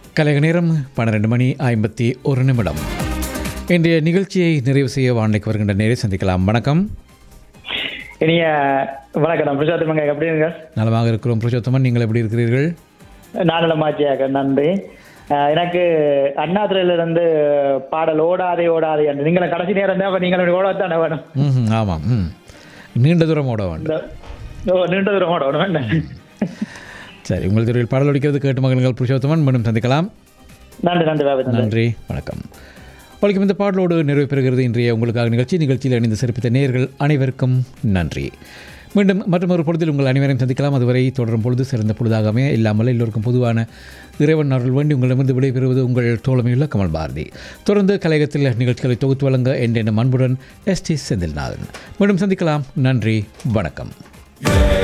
கலைக நேரம் பன்னிரெண்டு மணி ஐம்பத்தி ஒரு நிமிடம் இன்றைய நிகழ்ச்சியை நிறைவு செய்ய வானிலைக்கு வருகின்ற நேரை சந்திக்கலாம் வணக்கம் இனிய வணக்கம் நான் பிரசாத் மங்க எப்படி இருங்க நலமாக இருக்கிறோம் புருஷோத்தமன் நீங்கள் எப்படி இருக்கிறீர்கள் நானலமாச்சியாக நன்றி அஹ் எனக்கு அண்ணாதுரையில இருந்து பாடல் ஓடாதே ஓடாதே என்று நீங்கள கடைசி நேரம் தான் நீங்கள் ஓடத்தானே வேணும் ம் ஆமாம் ம் நீண்ட தூரம் ஓட வேண்டும் இந்த- ஓ நீண்ட தூரம் ஓடணும் என்ன சரி உங்கள் துறையில் பாடல் ஒழிக்கிறது கேட்டு மகன்கள் புருஷோத்தமன் மீண்டும் சந்திக்கலாம் நன்றி நன்றி பாபு நன்றி நன்றி வணக்கம் வணக்கம் இந்த பாடலோடு நிறைவு பெறுகிறது இன்றைய உங்களுக்காக நிகழ்ச்சி நிகழ்ச்சியில் இணைந்து சிறப்பித்த நேயர்கள் அனைவருக்கும் நன்றி மீண்டும் மற்றொரு பொழுதில் உங்கள் அனைவரையும் சந்திக்கலாம் அதுவரை தொடரும் பொழுது சிறந்த பொழுதாக அமைய இல்லாமல் எல்லோருக்கும் பொதுவான இறைவன் அருள் வேண்டி உங்களிடமிருந்து விடைபெறுவது உங்கள் தோழமையுள்ள கமல் பாரதி தொடர்ந்து கலையகத்தில் நிகழ்ச்சிகளை தொகுத்து வழங்க என்றென்னும் அன்புடன் எஸ் டி செந்தில்நாதன் மீண்டும் சந்திக்கலாம் நன்றி வணக்கம்